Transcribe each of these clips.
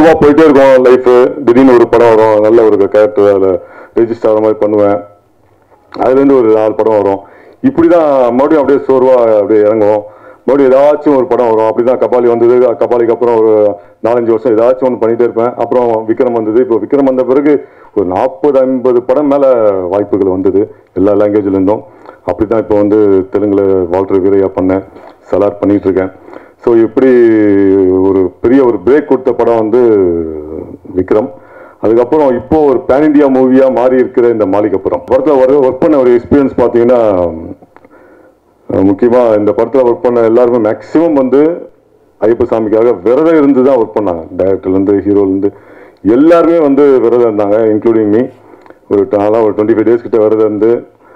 ஸ்லோவாக போயிட்டே இருக்கும் லைஃப் திடீர்னு ஒரு படம் வரும் நல்ல ஒரு கேரக்டர் அதில் ரெஜிஸ்டர் ஆகிற மாதிரி பண்ணுவேன் அதுலேருந்து ஒரு நாலு படம் வரும் இப்படி தான் மறுபடியும் அப்படியே சோர்வாக அப்படியே இறங்குவோம் மறுபடியும் ஏதாச்சும் ஒரு படம் வரும் அப்படி தான் கபாலி வந்தது கபாலிக்கு அப்புறம் ஒரு நாலஞ்சு வருஷம் ஏதாச்சும் ஒன்று பண்ணிகிட்டே இருப்பேன் அப்புறம் விக்ரம் வந்தது இப்போ விக்ரம் வந்த பிறகு ஒரு நாற்பது ஐம்பது படம் மேலே வாய்ப்புகள் வந்தது எல்லா லாங்குவேஜ்ல இருந்தும் அப்படி தான் இப்போ வந்து தெலுங்குல வால்டர் வீரையா பண்ணேன் சலார் பண்ணிட்டு இருக்கேன் ஸோ இப்படி ஒரு பெரிய ஒரு பிரேக் கொடுத்த படம் வந்து விக்ரம் அதுக்கப்புறம் இப்போ ஒரு பேன் இந்தியா மூவியா மாறி இருக்கிற இந்த மாளிகைப்புறம் படத்தில் ஒரு ஒர்க் பண்ண ஒரு எக்ஸ்பீரியன்ஸ் பார்த்தீங்கன்னா அஹ் முக்கியமா இந்த படத்தில் ஒர்க் பண்ண எல்லாருமே மேக்சிமம் வந்து ஐயப்ப சாமிக்காக விரதம் இருந்து தான் ஒர்க் பண்ணாங்க டைரக்டர்லேருந்து ஹீரோலேருந்து எல்லாருமே வந்து விரதம் இருந்தாங்க இன்க்ளூடிங் மீ ஒரு நாளாக ஒரு டுவெண்ட்டி ஃபைவ் டேஸ் கிட்ட விரதம் இருந்து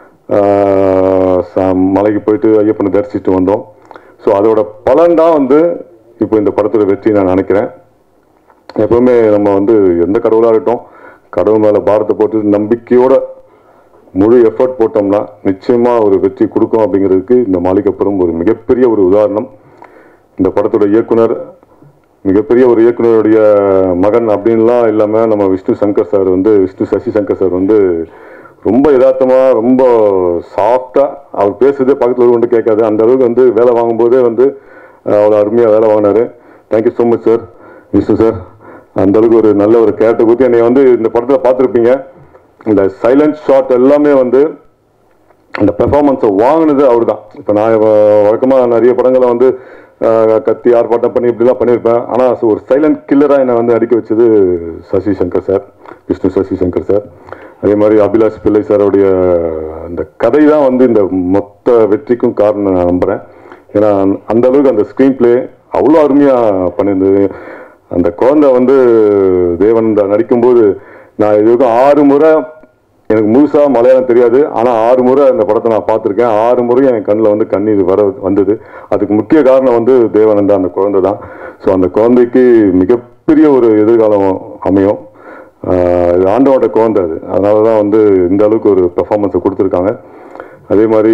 ஆஹ் ச- மலைக்கு போயிட்டு ஐயப்பனை தரிசிட்டு வந்தோம் ஸோ அதோட பலன் தான் வந்து இப்போ இந்த படத்தோட வெற்றி நான் நினைக்கிறேன் எப்பவுமே நம்ம வந்து எந்த கடவுளாக இருக்கட்டும் கடவுள் மேலே பாரத்தை போட்டு நம்பிக்கையோட முழு எஃபர்ட் போட்டோம்னா நிச்சயமா ஒரு வெற்றி கொடுக்கும் அப்படிங்கிறதுக்கு இந்த மாளிகைப்புறம் ஒரு மிகப்பெரிய ஒரு உதாரணம் இந்த படத்தோட இயக்குனர் மிகப்பெரிய ஒரு இயக்குனருடைய மகன் அப்படின்லாம் இல்லாமல் நம்ம விஷ்ணு சங்கர் சார் வந்து விஷ்ணு சசி சங்கர் சார் வந்து ரொம்ப யதார்த்தமா ரொம்ப சாஃப்டா அவர் பேசுறதே பக்கத்தில் கொண்டு கேட்காது அந்த அளவுக்கு வந்து வேலை வாங்கும்போதே வந்து அஹ், அவ்வளோ அருமையாக வேலை வாங்கினாரு thank you so much sir Vishnu sir அந்த அளவுக்கு ஒரு நல்ல ஒரு கேரக்டர் கொடுத்து என்னை வந்து இந்த படத்தில் பார்த்துருப்பீங்க இந்த சைலண்ட் ஷாட் எல்லாமே வந்து அந்த பெர்ஃபார்மன்ஸை வாங்கினது அவர் தான் இப்போ நான் வழக்கமாக நிறைய படங்களை வந்து அஹ், கத்தி ஆர்ப்பாட்டம் பண்ணி இப்படிலாம் பண்ணியிருப்பேன் ஆனால் ஒரு சைலண்ட் கில்லராக என்னை வந்து அடிக்க வச்சது சசி சங்கர் சார் விஷ்ணு சசி சங்கர் சார் அதே மாதிரி அபிலாஷ் பிள்ளை சாரோடைய அந்த கதை தான் வந்து இந்த மொத்த வெற்றிக்கும் காரணம் நான் நம்புகிறேன் ஏன்னா அந்த அளவுக்கு அந்த ஸ்க்ரீன் பிளே அவ்வளோ அருமையாக பண்ணியிருந்தது அந்த குழந்தை வந்து தேவன் நடிக்கும்போது நான் இது வரைக்கும் ஆறு முறை எனக்கு முழுசா மலையாளம் தெரியாது ஆனா ஆறு முறை அந்த படத்தை நான் பார்த்துருக்கேன் ஆறு முறையும் என் கண்ணில் வந்து கண்ணீர் வர வந்தது அதுக்கு முக்கிய காரணம் வந்து தேவானந்தா அந்த குழந்தை தான் ஸோ அந்த குழந்தைக்கு மிகப்பெரிய ஒரு எதிர்காலம் அமையும் ஆஹ் இது ஆண்டவோட குழந்தை அது அதனால தான் வந்து இந்த அளவுக்கு ஒரு பெர்ஃபார்மன்ஸை கொடுத்துருக்காங்க அதே மாதிரி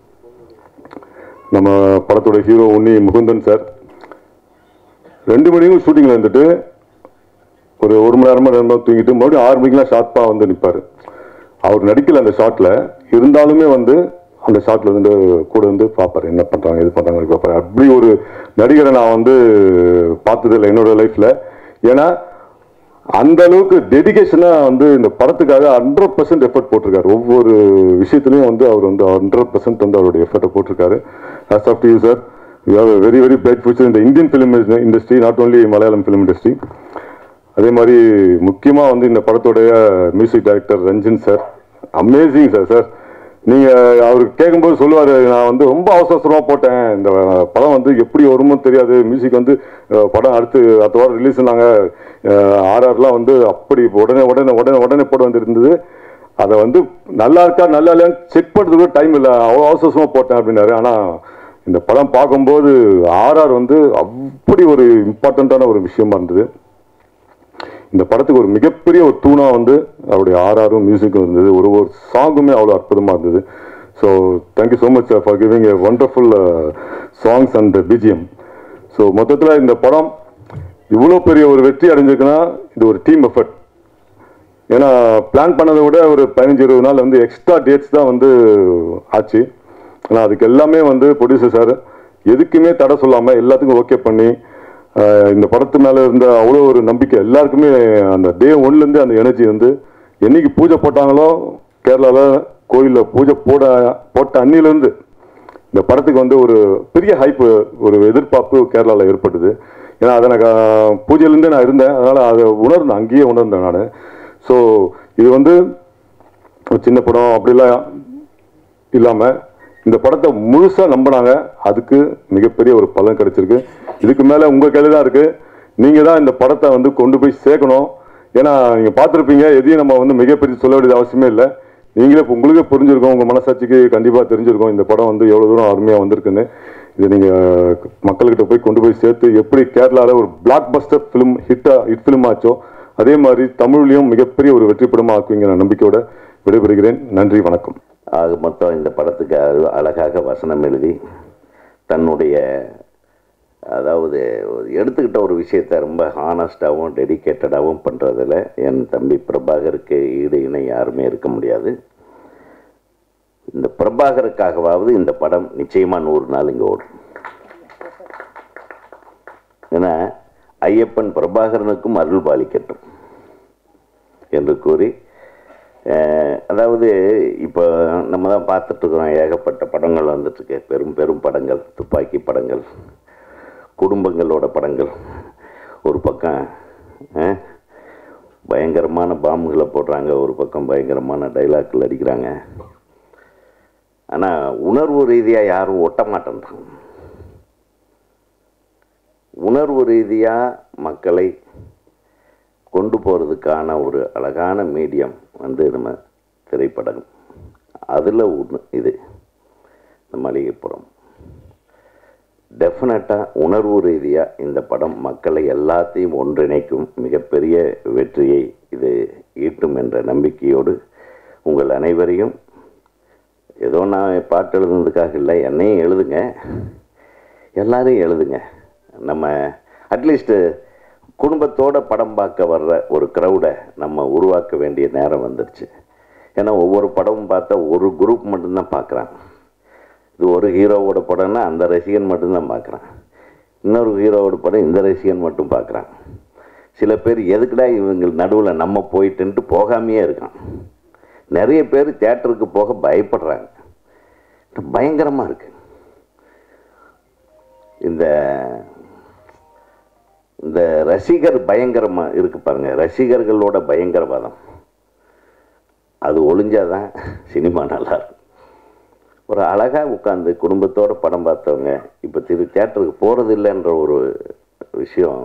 நம்ம படத்தோட ஹீரோ உன்னி முகுந்தன் சார் ரெண்டு மணிக்கும் ஷூட்டிங்கில் இருந்துட்டு ஒரு ஒரு மணி நேரமா ரெண்டு மணி நேரம் தூங்கிட்டு மறுபடியும் ஆறு மணிக்கெல்லாம் ஷார்ப்பாக வந்து நிற்பார் அவர் நடிக்கல அந்த ஷாட்டில் இருந்தாலுமே வந்து அந்த ஷாட்ல இருந்து கூட வந்து பார்ப்பாரு என்ன பண்றாங்க இது பண்றாங்க பார்ப்பாரு அப்படி ஒரு நடிகரை நான் வந்து பார்த்தது இல்லை என்னோட லைஃப்ல ஏன்னா அந்த அளவுக்கு டெடிகேஷனா வந்து இந்த படத்துக்காக ஹண்ட்ரட் பர்சன்ட் எஃபர்ட் போட்டிருக்காரு ஒவ்வொரு விஷயத்துலையும் வந்து அவர் வந்து ஹண்ட்ரட் பர்சன்ட் வந்து அவருடைய எஃபர்ட்டை போட்டிருக்காரு hats off you sir you have very very bright future இந்த Indian film industry not only Malayalam film industry அதே மாதிரி முக்கியமா வந்து இந்த படத்துடைய music director Ranjan sir amazing sir sir நீங்க அவருக்கு கேட்கும்போது சொல்லுவாரு நான் வந்து ரொம்ப அவசர அவசரமா போட்டேன் இந்த படம் வந்து எப்படி வருமோ தெரியாது மியூசிக் வந்து அஹ், படம் அடுத்து அடுத்த வாரம் ரிலீஸ் பண்ணாங்க ஆர்ஆர்லாம் வந்து அப்படி உடனே உடனே உடனே உடனே போட வந்திருந்தது அதை வந்து நல்லா இருக்கா நல்லா இல்லையான்னு செக் பண்ணுறதுக்கு டைம் இல்லை அவ்வளோ அவசர அவசரமா போட்டேன் அப்படின்னாரு ஆனா இந்த படம் பார்க்கும்போது ஆர்ஆர் வந்து அப்படி ஒரு இம்பார்ட்டண்ட்டான ஒரு விஷயமா இருந்தது இந்த படத்துக்கு ஒரு மிகப்பெரிய ஒரு தூணா வந்து அவருடைய ஆர்ஆரும் மியூசிக்கும் இருந்தது ஒரு ஒரு சாங்குமே அவ்வளோ அற்புதமா இருந்தது so thank you so much for giving a wonderful songs and BGM so மொத்தத்தில் இந்த படம் இவ்வளோ பெரிய ஒரு வெற்றி அடைஞ்சிருக்குன்னா இது ஒரு டீம் எஃபர்ட் ஏன்னா பிளான் பண்ணதை விட ஒரு பதினஞ்சு இருபது நாள் வந்து எக்ஸ்ட்ரா டேட்ஸ் தான் வந்து ஆச்சு ஆனால் அதுக்கு எல்லாமே வந்து ப்ரொடியூசர் சார் எதுக்குமே தடை சொல்லாமல் எல்லாத்துக்கும் ஓகே பண்ணி ஆஹ் இந்த படத்து மேலே இருந்த அவ்வளோ ஒரு நம்பிக்கை எல்லாருக்குமே அந்த டே ஒன்லேருந்து அந்த எனர்ஜி வந்து என்னைக்கு பூஜை போட்டாங்களோ கேரளாவில் கோயிலில் பூஜை போட போட்ட அன்னிலேருந்து இந்த படத்துக்கு வந்து ஒரு பெரிய ஹைப் ஒரு எதிர்பார்ப்பு கேரளாவில் ஏற்பட்டது ஏன்னா அதை நான் கா- பூஜையிலேருந்தே நான் இருந்தேன் அதனால் அதை உணர்ந்தேன் அங்கேயே உணர்ந்தேன் நான் ஸோ இது வந்து ஒரு சின்ன படம் அப்படிலாம் இல்லாமல் இந்த படத்தை முழுசாக நம்பினாங்க அதுக்கு மிகப்பெரிய ஒரு பலன் கிடைச்சிருக்கு இதுக்கு மேலே உங்கள் கையில் தான் இருக்குது நீங்கள் தான் இந்த படத்தை வந்து கொண்டு போய் சேர்க்கணும் ஏன்னா நீங்கள் பார்த்துருப்பீங்க எதையும் நம்ம வந்து மிகப்பெரிய சொல்ல வேண்டியது அவசியமே இல்லை நீங்களே இப்போ உங்களுக்கே புரிஞ்சிருக்கும் உங்கள் மனசாட்சிக்கு கண்டிப்பாக தெரிஞ்சிருக்கும் இந்த படம் வந்து எவ்வளோ தூரம் அருமையாக வந்திருக்குன்னு இது நீங்கள் மக்கள்கிட்ட போய் கொண்டு போய் சேர்த்து எப்படி கேரளாவில் ஒரு பிளாக் பஸ்டர் ஃபிலிம் ஹிட்டாக ஹிட் ஃபிலிம் ஆச்சோ அதே மாதிரி தமிழ்லையும் மிகப்பெரிய ஒரு வெற்றி படமாக ஆக்குவீங்க நம்பிக்கையோட விடைபெறுகிறேன் நன்றி வணக்கம் ஆக மொத்தம் இந்த படத்துக்கு அழ- அழகாக வசனம் எழுதி தன்னுடைய அதாவது எடுத்துக்கிட்ட ஒரு விஷயத்த ரொம்ப ஹானஸ்டாகவும் டெடிக்கேட்டடாகவும் பண்ணுறதுல என் தம்பி பிரபாகருக்கு ஈடு இணை யாருமே இருக்க முடியாது இந்த பிரபாகருக்காகவாவது இந்த படம் நிச்சயமாக நூறு நாள் இங்கே ஓடும் ஏன்னா ஐயப்பன் பிரபாகரனுக்கும் அருள் பாலிக்கட்டும் என்று கூறி அஹ், அதாவது இப்போ நம்ம தான் பார்த்துட்ருக்குறோம் ஏகப்பட்ட படங்கள் வந்துட்டுருக்கு பெரும் பெரும் படங்கள் துப்பாக்கி படங்கள் குடும்பங்களோட படங்கள் ஒரு பக்கம் அஹ், பயங்கரமான பாம்புகளை போடுறாங்க ஒரு பக்கம் பயங்கரமான டைலாக்கள் அடிக்கிறாங்க ஆனால் உணர்வு ரீதியாக யாரும் ஒட்ட மாட்டேன்றாங்க உணர்வு ரீதியாக மக்களை கொண்டு போகிறதுக்கான ஒரு அழகான மீடியம் வந்து நம்ம திரைப்படம் அதில் ஒன்று இது இந்த மளிகைப்புறம் டெஃபினட்டாக உணர்வு ரீதியாக இந்த படம் மக்களை எல்லாத்தையும் ஒன்றிணைக்கும் மிகப்பெரிய வெற்றியை இது ஈட்டும் என்ற நம்பிக்கையோடு உங்கள் அனைவரையும் ஏதோ நான் பாட்டு எழுதுனதுக்காக இல்லை என்னையும் எழுதுங்க எல்லாரையும் எழுதுங்க நம்ம அட்லீஸ்ட்டு குடும்பத்தோட படம் பார்க்க வர்ற ஒரு க்ரௌடை நம்ம உருவாக்க வேண்டிய நேரம் வந்துடுச்சு ஏன்னா ஒவ்வொரு படமும் பார்த்தா ஒரு குரூப் மட்டும்தான் பார்க்குறான் இது ஒரு ஹீரோவோட படம்னா அந்த ரசிகன் மட்டும்தான் பார்க்குறான் இன்னொரு ஹீரோவோட படம் இந்த ரசிகன் மட்டும் பார்க்குறான் சில பேர் எதுக்குடா இவங்க நடுவில் நம்ம போயிட்டுன்ட்டு போகாமையே இருக்கான் நிறைய பேர் தேட்டருக்கு போக பயப்படுறாங்க பயங்கரமாக இருக்கு இந்த இந்த ரசிகர் பயங்கரமாக இருக்கு பாருங்க ரசிகர்களோட பயங்கரவாதம் அது ஒளிஞ்சாதான் சினிமா நல்லா இருக்கும் ஒரு அழகாக உட்காந்து குடும்பத்தோட படம் பார்த்தவங்க இப்போ திரு தேட்டருக்கு போகிறது இல்லைன்ற ஒரு விஷயம்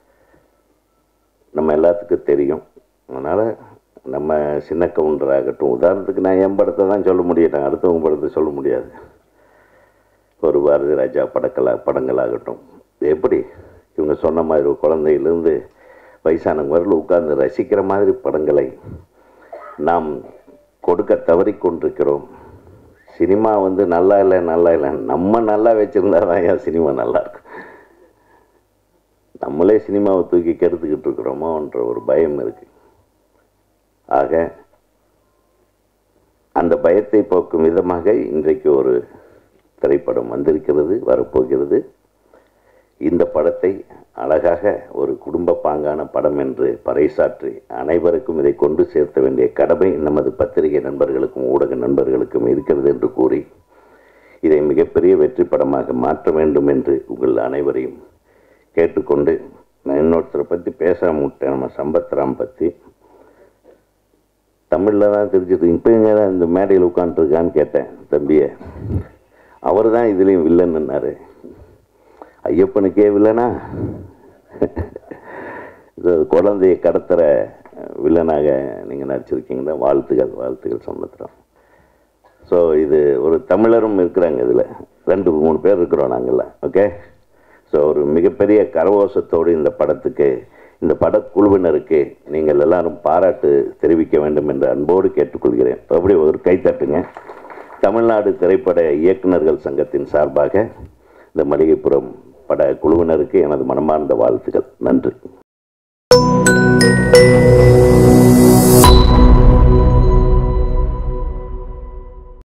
நம்ம எல்லாத்துக்கும் தெரியும் அதனால் நம்ம சின்ன கவுண்டர் ஆகட்டும் உதாரணத்துக்கு நான் என் படத்தை தான் சொல்ல முடியும் நான் அடுத்தவங்க படத்தை சொல்ல முடியாது ஒரு பாரதி ராஜா படங்களா படங்களாகட்டும் எப்படி இவங்க சொன்ன மாதிரி ஒரு குழந்தையிலேருந்து வயசானவங்க வரல உட்கார்ந்து ரசிக்கிற மாதிரி படங்களை நாம் கொடுக்க தவறிக்கொண்டிருக்கிறோம் சினிமா வந்து நல்லா இல்லை நல்லா இல்லை நம்ம நல்லா வச்சுருந்தா தான் ஏன் சினிமா நல்லா இருக்கும் நம்மளே சினிமாவை தூக்கி கெடுத்துக்கிட்டு இருக்கிறோமோன்ற ஒரு பயம் இருக்கு ஆக அந்த பயத்தை போக்கும் விதமாக இன்றைக்கு ஒரு திரைப்படம் வந்திருக்கிறது வரப்போகிறது இந்த படத்தை அழகாக ஒரு குடும்ப பாங்கான படம் என்று பறைசாற்றி அனைவருக்கும் இதை கொண்டு சேர்த்த வேண்டிய கடமை நமது பத்திரிகை நண்பர்களுக்கும் ஊடக நண்பர்களுக்கும் இருக்கிறது என்று கூறி இதை மிகப்பெரிய வெற்றி படமாக மாற்ற வேண்டும் என்று உங்கள் அனைவரையும் கேட்டுக்கொண்டு நான் இன்னொருத்தரை பற்றி பேசாம விட்டேன் நம்ம சம்பத்ராம் பற்றி தமிழில் தான் தெரிஞ்சது இப்போ எங்க தான் இந்த மேடையில் உட்காந்துருக்கான்னு கேட்டேன் தம்பியை அவர் தான் இதுலேயும் வில்லன்னாரு ஐயப்பனுக்கே வில்லனா இது குழந்தையை கடத்துகிற வில்லனாக நீங்கள் நடிச்சிருக்கீங்கன்னா வாழ்த்துக்கள் வாழ்த்துக்கள் சம்பத்திரம் ஸோ இது ஒரு தமிழரும் இருக்கிறாங்க இதில் ரெண்டு மூணு பேர் இருக்கிறோம் நாங்கள்லாம் ஓகே ஸோ ஒரு மிகப்பெரிய கரவோசத்தோடு இந்த படத்துக்கு இந்த படக்குழுவினருக்கு நீங்கள் எல்லாரும் பாராட்டு தெரிவிக்க வேண்டும் என்று அன்போடு கேட்டுக்கொள்கிறேன் அப்படி ஒரு கைத்தட்டுங்க தமிழ்நாடு திரைப்பட இயக்குனர்கள் சங்கத்தின் சார்பாக இந்த மளிகைப்புறம் பட குழுவினருக்கு எனது மனமார்ந்த வாழ்த்துக்கள் நன்றி